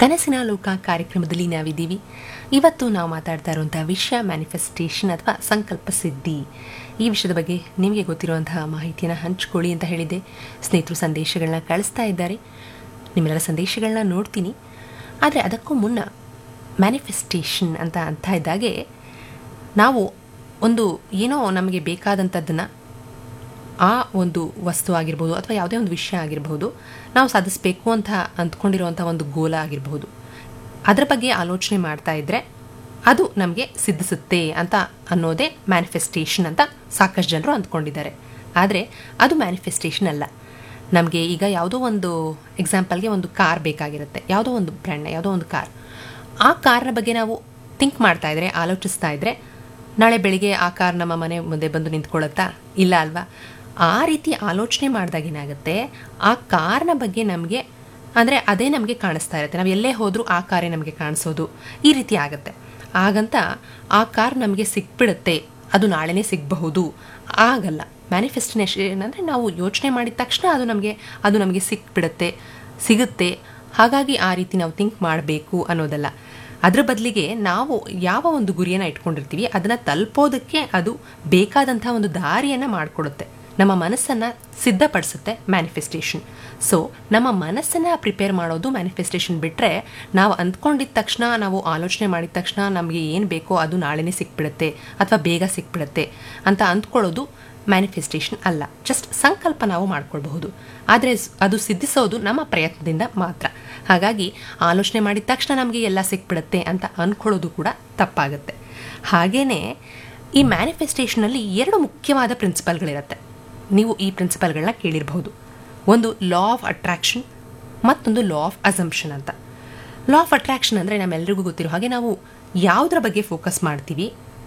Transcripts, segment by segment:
ಕನಸಿನ ಲೋಕ ಕಾರ್ಯಕ್ರಮದಲ್ಲಿ ನಾವಿದ್ದೀವಿ ಇವತ್ತು ನಾವು ಮಾತಾಡ್ತಾ ಇರುವಂಥ ವಿಷಯ ಮ್ಯಾನಿಫೆಸ್ಟೇಷನ್ ಅಥವಾ ಸಂಕಲ್ಪ ಸಿದ್ಧಿ ಈ ವಿಷಯದ ಬಗ್ಗೆ ನಿಮಗೆ ಗೊತ್ತಿರುವಂತಹ ಮಾಹಿತಿಯನ್ನು ಹಂಚ್ಕೊಳ್ಳಿ ಅಂತ ಹೇಳಿದ್ದೆ ಸ್ನೇಹಿತರು ಸಂದೇಶಗಳನ್ನ ಕಳಿಸ್ತಾ ಇದ್ದಾರೆ ನಿಮ್ಮೆಲ್ಲರ ಸಂದೇಶಗಳನ್ನ ನೋಡ್ತೀನಿ ಆದರೆ ಅದಕ್ಕೂ ಮುನ್ನ ಮ್ಯಾನಿಫೆಸ್ಟೇಷನ್ ಅಂತ ಅಂತ ಇದ್ದಾಗೆ ನಾವು ಒಂದು ಏನೋ ನಮಗೆ ಬೇಕಾದಂಥದ್ದನ್ನು ಆ ಒಂದು ವಸ್ತು ಆಗಿರ್ಬೋದು ಅಥವಾ ಯಾವುದೇ ಒಂದು ವಿಷಯ ಆಗಿರಬಹುದು ನಾವು ಸಾಧಿಸಬೇಕು ಅಂತ ಅಂದ್ಕೊಂಡಿರುವಂಥ ಒಂದು ಗೋಲ ಆಗಿರಬಹುದು ಅದರ ಬಗ್ಗೆ ಆಲೋಚನೆ ಮಾಡ್ತಾ ಇದ್ದರೆ ಅದು ನಮಗೆ ಸಿದ್ಧಿಸುತ್ತೆ ಅಂತ ಅನ್ನೋದೇ ಮ್ಯಾನಿಫೆಸ್ಟೇಷನ್ ಅಂತ ಸಾಕಷ್ಟು ಜನರು ಅಂದ್ಕೊಂಡಿದ್ದಾರೆ ಆದರೆ ಅದು ಮ್ಯಾನಿಫೆಸ್ಟೇಷನ್ ಅಲ್ಲ ನಮಗೆ ಈಗ ಯಾವುದೋ ಒಂದು ಎಕ್ಸಾಂಪಲ್ಗೆ ಒಂದು ಕಾರ್ ಬೇಕಾಗಿರುತ್ತೆ ಯಾವುದೋ ಒಂದು ಬ್ರ್ಯಾಂಡ್ನ ಯಾವುದೋ ಒಂದು ಕಾರ್ ಆ ಕಾರ್ನ ಬಗ್ಗೆ ನಾವು ಥಿಂಕ್ ಮಾಡ್ತಾ ಇದ್ರೆ ಆಲೋಚಿಸ್ತಾ ಇದ್ರೆ ನಾಳೆ ಬೆಳಿಗ್ಗೆ ಆ ಕಾರ್ ನಮ್ಮ ಮನೆ ಮುಂದೆ ಬಂದು ನಿಂತ್ಕೊಳ್ಳುತ್ತಾ ಇಲ್ಲ ಅಲ್ವಾ ಆ ರೀತಿ ಆಲೋಚನೆ ಮಾಡಿದಾಗ ಏನಾಗುತ್ತೆ ಆ ಕಾರ್ನ ಬಗ್ಗೆ ನಮಗೆ ಅಂದರೆ ಅದೇ ನಮಗೆ ಕಾಣಿಸ್ತಾ ಇರುತ್ತೆ ನಾವು ಎಲ್ಲೇ ಹೋದರೂ ಆ ಕಾರೇ ನಮಗೆ ಕಾಣಿಸೋದು ಈ ರೀತಿ ಆಗುತ್ತೆ ಹಾಗಂತ ಆ ಕಾರ್ ನಮಗೆ ಸಿಕ್ಬಿಡುತ್ತೆ ಅದು ನಾಳೆನೇ ಸಿಗಬಹುದು ಆಗಲ್ಲ ಮ್ಯಾನಿಫೆಸ್ಟಿನೇಷನ್ ಅಂದರೆ ನಾವು ಯೋಚನೆ ಮಾಡಿದ ತಕ್ಷಣ ಅದು ನಮಗೆ ಅದು ನಮಗೆ ಸಿಕ್ಬಿಡುತ್ತೆ ಸಿಗುತ್ತೆ ಹಾಗಾಗಿ ಆ ರೀತಿ ನಾವು ಥಿಂಕ್ ಮಾಡಬೇಕು ಅನ್ನೋದಲ್ಲ ಅದರ ಬದಲಿಗೆ ನಾವು ಯಾವ ಒಂದು ಗುರಿಯನ್ನು ಇಟ್ಕೊಂಡಿರ್ತೀವಿ ಅದನ್ನು ತಲುಪೋದಕ್ಕೆ ಅದು ಬೇಕಾದಂಥ ಒಂದು ದಾರಿಯನ್ನು ಮಾಡಿಕೊಡುತ್ತೆ ನಮ್ಮ ಮನಸ್ಸನ್ನು ಸಿದ್ಧಪಡಿಸುತ್ತೆ ಮ್ಯಾನಿಫೆಸ್ಟೇಷನ್ ಸೊ ನಮ್ಮ ಮನಸ್ಸನ್ನು ಪ್ರಿಪೇರ್ ಮಾಡೋದು ಮ್ಯಾನಿಫೆಸ್ಟೇಷನ್ ಬಿಟ್ಟರೆ ನಾವು ಅಂದ್ಕೊಂಡಿದ್ದ ತಕ್ಷಣ ನಾವು ಆಲೋಚನೆ ಮಾಡಿದ ತಕ್ಷಣ ನಮಗೆ ಏನು ಬೇಕೋ ಅದು ನಾಳೆನೇ ಸಿಕ್ಬಿಡುತ್ತೆ ಅಥವಾ ಬೇಗ ಸಿಕ್ಬಿಡುತ್ತೆ ಅಂತ ಅಂದ್ಕೊಳ್ಳೋದು ಮ್ಯಾನಿಫೆಸ್ಟೇಷನ್ ಅಲ್ಲ ಜಸ್ಟ್ ಸಂಕಲ್ಪ ನಾವು ಮಾಡ್ಕೊಳ್ಬಹುದು ಆದರೆ ಅದು ಸಿದ್ಧಿಸೋದು ನಮ್ಮ ಪ್ರಯತ್ನದಿಂದ ಮಾತ್ರ ಹಾಗಾಗಿ ಆಲೋಚನೆ ಮಾಡಿದ ತಕ್ಷಣ ನಮಗೆ ಎಲ್ಲ ಸಿಕ್ಬಿಡುತ್ತೆ ಅಂತ ಅಂದ್ಕೊಳ್ಳೋದು ಕೂಡ ತಪ್ಪಾಗುತ್ತೆ ಹಾಗೆಯೇ ಈ ಮ್ಯಾನಿಫೆಸ್ಟೇಷನಲ್ಲಿ ಎರಡು ಮುಖ್ಯವಾದ ಪ್ರಿನ್ಸಿಪಲ್ಗಳಿರುತ್ತೆ ನೀವು ಈ ಪ್ರಿನ್ಸಿಪಲ್ಗಳನ್ನ ಕೇಳಿರಬಹುದು ಒಂದು ಲಾ ಆಫ್ ಅಟ್ರಾಕ್ಷನ್ ಮತ್ತೊಂದು ಲಾ ಆಫ್ ಅಸಂಪ್ಷನ್ ಅಂತ ಲಾ ಆಫ್ ಅಟ್ರಾಕ್ಷನ್ ಅಂದರೆ ನಮ್ಮೆಲ್ಲರಿಗೂ ಗೊತ್ತಿರೋ ಹಾಗೆ ನಾವು ಯಾವುದರ ಬಗ್ಗೆ ಫೋಕಸ್ ಮಾಡ್ತೀವಿ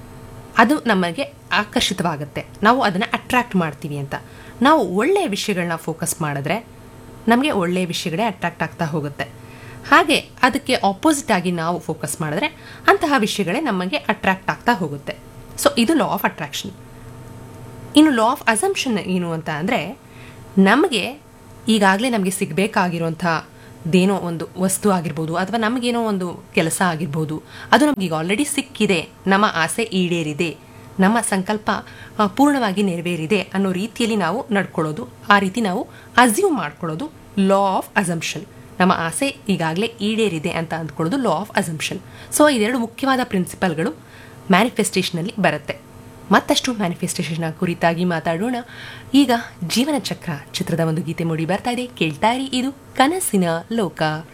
ಅದು ನಮಗೆ ಆಕರ್ಷಿತವಾಗುತ್ತೆ ನಾವು ಅದನ್ನು ಅಟ್ರ್ಯಾಕ್ಟ್ ಮಾಡ್ತೀವಿ ಅಂತ ನಾವು ಒಳ್ಳೆಯ ವಿಷಯಗಳನ್ನ ಫೋಕಸ್ ಮಾಡಿದ್ರೆ ನಮಗೆ ಒಳ್ಳೆಯ ವಿಷಯಗಳೇ ಅಟ್ರಾಕ್ಟ್ ಆಗ್ತಾ ಹೋಗುತ್ತೆ ಹಾಗೆ ಅದಕ್ಕೆ ಆಪೋಸಿಟ್ ಆಗಿ ನಾವು ಫೋಕಸ್ ಮಾಡಿದ್ರೆ ಅಂತಹ ವಿಷಯಗಳೇ ನಮಗೆ ಅಟ್ರಾಕ್ಟ್ ಆಗ್ತಾ ಹೋಗುತ್ತೆ ಸೊ ಇದು ಲಾ ಆಫ್ ಅಟ್ರಾಕ್ಷನ್ ಇನ್ನು ಲಾ ಆಫ್ ಅಸಂಪ್ಷನ್ ಏನು ಅಂತ ಅಂದರೆ ನಮಗೆ ಈಗಾಗಲೇ ನಮಗೆ ಸಿಗಬೇಕಾಗಿರುವಂಥ ದೇನೋ ಒಂದು ವಸ್ತು ಆಗಿರ್ಬೋದು ಅಥವಾ ನಮಗೇನೋ ಒಂದು ಕೆಲಸ ಆಗಿರ್ಬೋದು ಅದು ನಮಗೆ ಈಗ ಆಲ್ರೆಡಿ ಸಿಕ್ಕಿದೆ ನಮ್ಮ ಆಸೆ ಈಡೇರಿದೆ ನಮ್ಮ ಸಂಕಲ್ಪ ಆ, ಪೂರ್ಣವಾಗಿ ನೆರವೇರಿದೆ ಅನ್ನೋ ರೀತಿಯಲ್ಲಿ ನಾವು ನಡ್ಕೊಳ್ಳೋದು ಆ ರೀತಿ ನಾವು ಅಸ್ಯೂಮ್ ಮಾಡ್ಕೊಳ್ಳೋದು ಲಾ ಆಫ್ ಅಸಂಪ್ಷನ್ ನಮ್ಮ ಆಸೆ ಈಗಾಗಲೇ ಈಡೇರಿದೆ ಅಂತ ಅಂದ್ಕೊಳ್ಳೋದು ಲಾ ಆಫ್ ಅಸಂಪ್ಷನ್ ಸೊ ಇದೆರಡು ಮುಖ್ಯವಾದ ಪ್ರಿನ್ಸಿಪಲ್ಗಳು ಮ್ಯಾನಿಫೆಸ್ಟೇಷನಲ್ಲಿ ಬರುತ್ತೆ ಮತ್ತಷ್ಟು ಮ್ಯಾನಿಫೆಸ್ಟೇಷನ್ ಕುರಿತಾಗಿ ಮಾತಾಡೋಣ ಈಗ ಜೀವನ ಚಕ್ರ ಚಿತ್ರದ ಒಂದು ಗೀತೆ ಮೂಡಿ ಬರ್ತಾ ಇದೆ ಕೇಳ್ತಾ ಇರಿ ಇದು ಕನಸಿನ ಲೋಕ